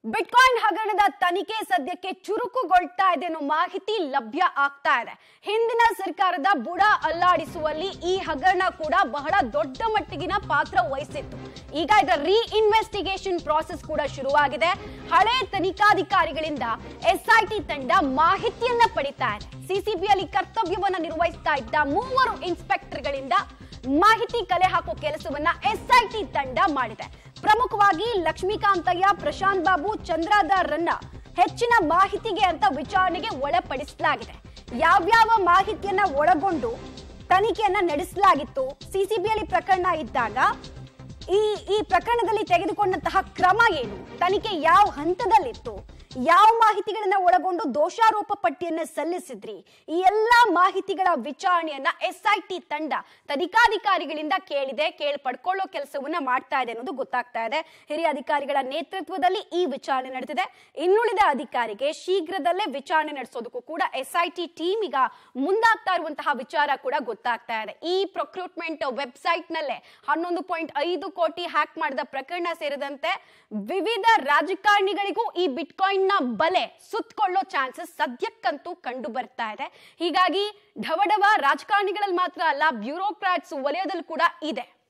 bitcoin ಹಗರಣದ ತನಿಖೆ ಸದ್ಯಕ್ಕೆ ಚುರುಕುಗೊಳ್ತಾ ಇದೆ ಅನ್ನೋ ಮಾಹಿತಿ ಲಭ್ಯ ಆಗ್ತಾ ಇದೆ ಹಿಂದಿನ ಸರ್ಕಾರದ ಬುಡ ಅಲ್ಲಾಡಿಸುವಲ್ಲಿ ಈ ಹಗರಣ ಕೂಡ ಬಹಳ ದೊಡ್ಡ ಮಟ್ಟಿಗಿನ ಪಾತ್ರ ವಹಿಸಿತ್ತು ಈಗ ಇದರ ರೀ ಇನ್ವೆಸ್ಟಿಗೇಷನ್ ಪ್ರಾಸೆಸ್ ಕೂಡ ಶುರುವಾಗಿದೆ ಹಳೆ ತನಿಖಾಧಿಕಾರಿಗಳಿಂದ ಎಸ್ಐಟಿ ತಂಡ ಮಾಹಿತಿಯನ್ನ ಪಡಿತಾ ಇದೆ ಸಿಸಿಬಿಯಲ್ಲಿ ಕರ್ತವ್ಯವನ್ನ ನಿರ್ವಹಿಸ್ತಾ ಇದ್ದ ಮೂವರು ಇನ್ಸ್ಪೆಕ್ಟರ್ಗಳಿಂದ ಮಾಹಿತಿ ಕಲೆ ಹಾಕೋ ಕೆಲಸವನ್ನ ಎಸ್ಐಟಿ ತಂಡ ಮಾಡಿದೆ ಪ್ರಮುಖವಾಗಿ ಲಕ್ಷ್ಮೀಕಾಂತಯ್ಯ ಪ್ರಶಾಂತ್ ಬಾಬು ಚಂದ್ರಧರ್ರನ್ನ ಹೆಚ್ಚಿನ ಮಾಹಿತಿಗೆ ಅಂತ ವಿಚಾರಣೆಗೆ ಒಳಪಡಿಸಲಾಗಿದೆ ಯಾವ್ಯಾವ ಮಾಹಿತಿಯನ್ನ ಒಳಗೊಂಡು ತನಿಖೆಯನ್ನ ನಡೆಸಲಾಗಿತ್ತು ಸಿಸಿಬಿಯಲ್ಲಿ ಪ್ರಕರಣ ಇದ್ದಾಗ ಈ ಈ ಪ್ರಕರಣದಲ್ಲಿ ತೆಗೆದುಕೊಂಡಂತಹ ಕ್ರಮ ಏನು ತನಿಖೆ ಯಾವ ಹಂತದಲ್ಲಿತ್ತು ಯಾವ ಮಾಹಿತಿಗಳನ್ನ ಒಳಗೊಂಡು ದೋಷಾರೋಪ ಪಟ್ಟಿಯನ್ನ ಸಲ್ಲಿಸಿದ್ರಿ ಈ ಎಲ್ಲಾ ಮಾಹಿತಿಗಳ ವಿಚಾರಣೆಯನ್ನ ಎಸ್ಐಟಿ ತಂಡ ತನಿಖಾಧಿಕಾರಿಗಳಿಂದ ಕೇಳಿದೆ ಕೇಳಿ ಪಡ್ಕೊಳ್ಳೋ ಕೆಲಸವನ್ನ ಮಾಡ್ತಾ ಇದೆ ಅನ್ನೋದು ಗೊತ್ತಾಗ್ತಾ ಇದೆ ಹಿರಿಯ ಅಧಿಕಾರಿಗಳ ನೇತೃತ್ವದಲ್ಲಿ ಈ ವಿಚಾರಣೆ ನಡೆದಿದೆ ಇನ್ನುಳಿದ ಅಧಿಕಾರಿಗೆ ಶೀಘ್ರದಲ್ಲೇ ವಿಚಾರಣೆ ನಡೆಸೋದಕ್ಕೂ ಕೂಡ ಎಸ್ಐಟಿ ಟೀಮ್ ಈಗ ಮುಂದಾಗ್ತಾ ಇರುವಂತಹ ವಿಚಾರ ಕೂಡ ಗೊತ್ತಾಗ್ತಾ ಇದೆ ಈ ಪ್ರೊಕ್ರೂಟ್ಮೆಂಟ್ ವೆಬ್ಸೈಟ್ ನಲ್ಲೇ ಹನ್ನೊಂದು ಪಾಯಿಂಟ್ ಐದು ಕೋಟಿ ಹ್ಯಾಕ್ ಮಾಡಿದ ಪ್ರಕರಣ ಸೇರಿದಂತೆ ವಿವಿಧ ರಾಜಕಾರಣಿಗಳಿಗೂ ಈ ಬಿಟ್ಕಾಯಿನ್ ನ ಬಲೆ ಸುತ್ತಕೊಳ್ಳೋ ಚಾನ್ಸಸ್ ಸದ್ಯಕ್ಕಂತೂ ಕಂಡು ಬರ್ತಾ ಇದೆ ಹೀಗಾಗಿ ಢವಢವ ರಾಜಕಾರಣಿಗಳಲ್ಲಿ ಮಾತ್ರ ಅಲ್ಲ ಬ್ಯೂರೋಕ್ರಾಟ್ಸ್ ವಲಯದಲ್ಲಿ ಕೂಡ ಇದೆ